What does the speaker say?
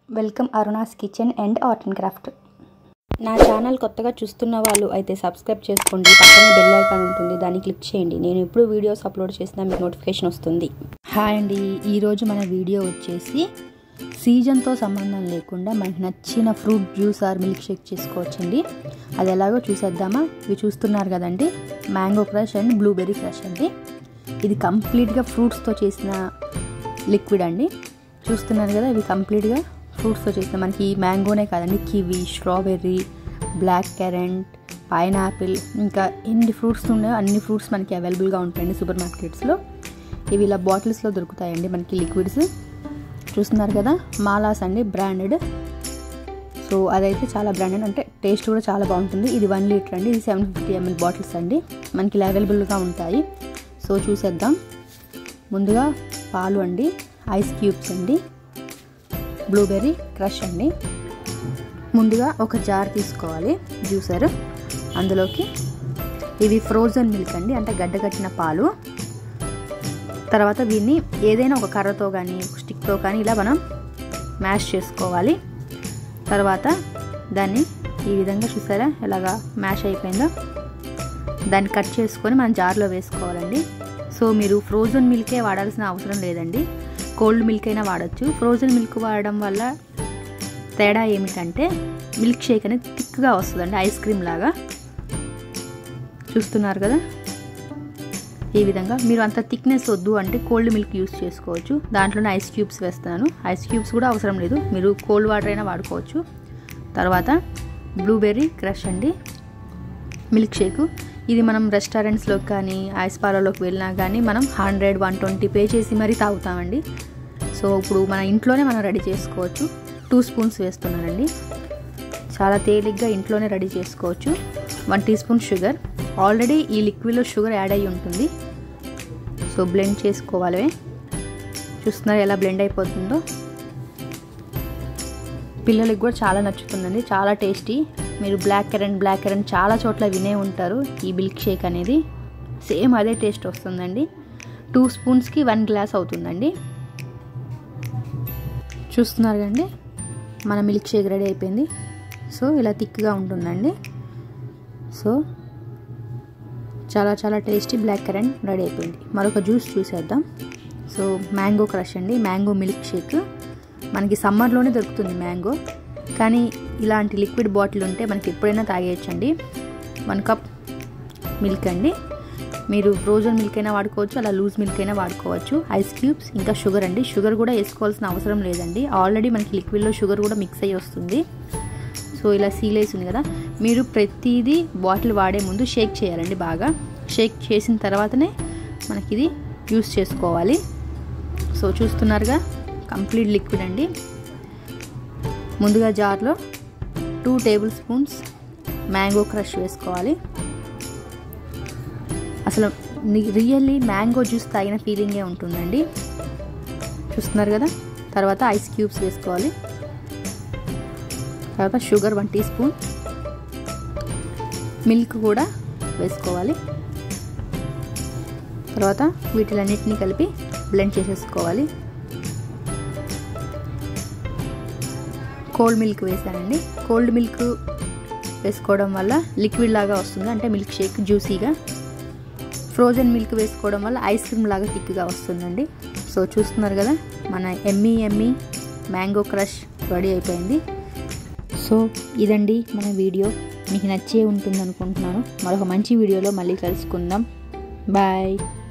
welcome Aruna's kitchen and art and craft నా channel కొత్తగా చూస్తున్న వాళ్ళు అయితే సబ్స్క్రైబ్ చేసుకోండి పక్కనే బెల్ ఐకాన్ ఉంటుంది దాన్ని క్లిక్ చేయండి నేను ఎప్పుడు వీడియోస్ అప్లోడ్ చేసినా మీకు నోటిఫికేషన్ వస్తుంది హాయ్ అండి ఈరోజు మన వీడియో వచ్చేసి సీజన్తో సంబంధం లేకుండా మనకి నచ్చిన fruit juice or milk shake చేసుకోవచ్చండి అది ఎలాగో చూసేద్దామా ఇవి చూస్తున్నారు కదండి mango crush and blueberry crush అండి ఇది కంప్లీట్గా ఫ్రూట్స్తో చేసిన లిక్విడ్ అండి చూస్తున్నారు కదా ఇవి కంప్లీట్గా ఫ్రూట్స్తో చేసిన మనకి మ్యాంగోనే కాదండి kiwi strawberry black currant pineapple ఇంకా ఎన్ని ఫ్రూట్స్ ఉన్నాయో అన్ని ఫ్రూట్స్ మనకి అవైలబుల్గా ఉంటాయండి సూపర్ మార్కెట్స్లో ఇవి ఇలా బాటిల్స్లో దొరుకుతాయండి మనకి లిక్విడ్స్ చూస్తున్నారు కదా మాలాస్ అండి బ్రాండెడ్ సో అదైతే చాలా బ్రాండెడ్ అంటే టేస్ట్ కూడా చాలా బాగుంటుంది ఇది వన్ లీటర్ అండి ఇది సెవెన్ ఫిఫ్టీ ఎంఎల్ బాటిల్స్ అండి మనకి ఇలా అవైలబుల్గా ఉంటాయి సో చూసేద్దాం ముందుగా పాలు అండి ఐస్ క్యూబ్స్ అండి బ్లూబెర్రీ క్రష్ అండి ముందుగా ఒక జార్ తీసుకోవాలి జ్యూసర్ అందులోకి ఇవి ఫ్రోజన్ మిల్క్ అండి అంటే గడ్డగట్టిన పాలు తర్వాత దీన్ని ఏదైనా ఒక కర్రతో కానీ ఒక స్టిక్తో కానీ ఇలా మనం మ్యాష్ చేసుకోవాలి తర్వాత దాన్ని ఈ విధంగా చూసారా ఎలాగా మ్యాష్ అయిపోయిందో దాన్ని కట్ చేసుకొని మనం జార్లో వేసుకోవాలండి సో మీరు ఫ్రోజన్ మిల్కే వాడాల్సిన అవసరం లేదండి కోల్డ్ మిల్క్ అయినా వాడచ్చు ఫ్రోజన్ మిల్క్ వాడడం వల్ల తేడా ఏమిటంటే మిల్క్ షేక్ అనేది థిక్గా వస్తుందండి ఐస్ క్రీమ్ లాగా చూస్తున్నారు కదా ఈ విధంగా మీరు అంత థిక్నెస్ వద్దు అంటే కోల్డ్ మిల్క్ యూస్ చేసుకోవచ్చు దాంట్లోనే ఐస్ క్యూబ్స్ వేస్తున్నాను ఐస్ క్యూబ్స్ కూడా అవసరం లేదు మీరు కోల్డ్ వాటర్ అయినా వాడుకోవచ్చు తర్వాత బ్లూబెర్రీ క్రష్ అండి మిల్క్ షేక్ ఇది మనం రెస్టారెంట్స్లోకి కానీ ఐస్ పార్లర్లోకి వెళ్ళినా కానీ మనం హండ్రెడ్ వన్ ట్వంటీ పే చేసి మరీ తాగుతామండి సో ఇప్పుడు మన ఇంట్లోనే మనం రెడీ చేసుకోవచ్చు టూ స్పూన్స్ వేస్తున్నానండి చాలా తేలిగ్గా ఇంట్లోనే రెడీ చేసుకోవచ్చు one tea spoon sugar already ఈ లిక్విడ్లో షుగర్ యాడ్ అయ్యి ఉంటుంది సో బ్లెండ్ చేసుకోవాలి చూస్తున్నారు ఎలా బ్లెండ్ అయిపోతుందో పిల్లలకి కూడా చాలా నచ్చుతుందండి చాలా టేస్టీ మీరు బ్లాక్ కరెంట్ బ్లాక్ కరెంట్ చాలా చోట్ల వినే ఉంటారు ఈ మిల్క్ షేక్ అనేది సేమ్ అదే టేస్ట్ వస్తుందండి టూ స్పూన్స్కి వన్ గ్లాస్ అవుతుందండి చూస్తున్నారు కండి మన మిల్క్ షేక్ రెడీ అయిపోయింది సో ఇలా థిక్గా ఉంటుందండి సో చాలా చాలా టేస్టీ బ్లాక్ కరెంట్ రెడీ అయిపోయింది మరొక జ్యూస్ చూసేద్దాం సో మ్యాంగో క్రష్ అండి మ్యాంగో మిల్క్ షేక్ మనకి సమ్మర్లోనే దొరుకుతుంది మ్యాంగో కానీ ఇలాంటి లిక్విడ్ బాటిల్ ఉంటే మనకి ఎప్పుడైనా తాగేయచ్చండి వన్ కప్ మిల్క్ అండి మీరు ఫ్రోజన్ మిల్క్ అయినా వాడుకోవచ్చు అలా లూజ్ మిల్క్ అయినా వాడుకోవచ్చు ఐస్ క్యూబ్స్ ఇంకా షుగర్ అండి షుగర్ కూడా వేసుకోవాల్సిన అవసరం లేదండి ఆల్రెడీ మనకి లిక్విడ్లో షుగర్ కూడా మిక్స్ అయ్యి వస్తుంది సో ఇలా సీల్ వేసి ఉంది కదా మీరు ప్రతిదీ బాటిల్ వాడే ముందు షేక్ చేయాలండి బాగా షేక్ చేసిన తర్వాతనే మనకి ఇది యూస్ చేసుకోవాలి సో చూస్తున్నారుగా కంప్లీట్ లిక్విడ్ అండి ముందుగా జార్లో two table spoons mango crush వేసుకోవాలి అసలు రియల్లీ మ్యాంగో జ్యూస్ తాగిన ఫీలింగే ఉంటుందండి చూస్తున్నారు కదా తర్వాత ఐస్ క్యూబ్స్ వేసుకోవాలి తర్వాత sugar one tea spoon milk కూడా వేసుకోవాలి తర్వాత వీటిలన్నిటిని కలిపి బ్లెండ్ చేసేసుకోవాలి కోల్డ్ మిల్క్ వేసానండి కోల్డ్ మిల్క్ వేసుకోవడం వల్ల లిక్విడ్ లాగా వస్తుంది అంటే మిల్క్ షేక్ జ్యూసీగా ఫ్రోజన్ మిల్క్ వేసుకోవడం వల్ల ఐస్ క్రీమ్ లాగా థిక్గా వస్తుందండి సో చూస్తున్నారు కదా మన yummy yummy mango crush ready అయిపోయింది సో ఇదండి మన వీడియో మీకు నచ్చే ఉంటుంది అనుకుంటున్నాను మరొక మంచి వీడియోలో మళ్ళీ కలుసుకుందాం బాయ్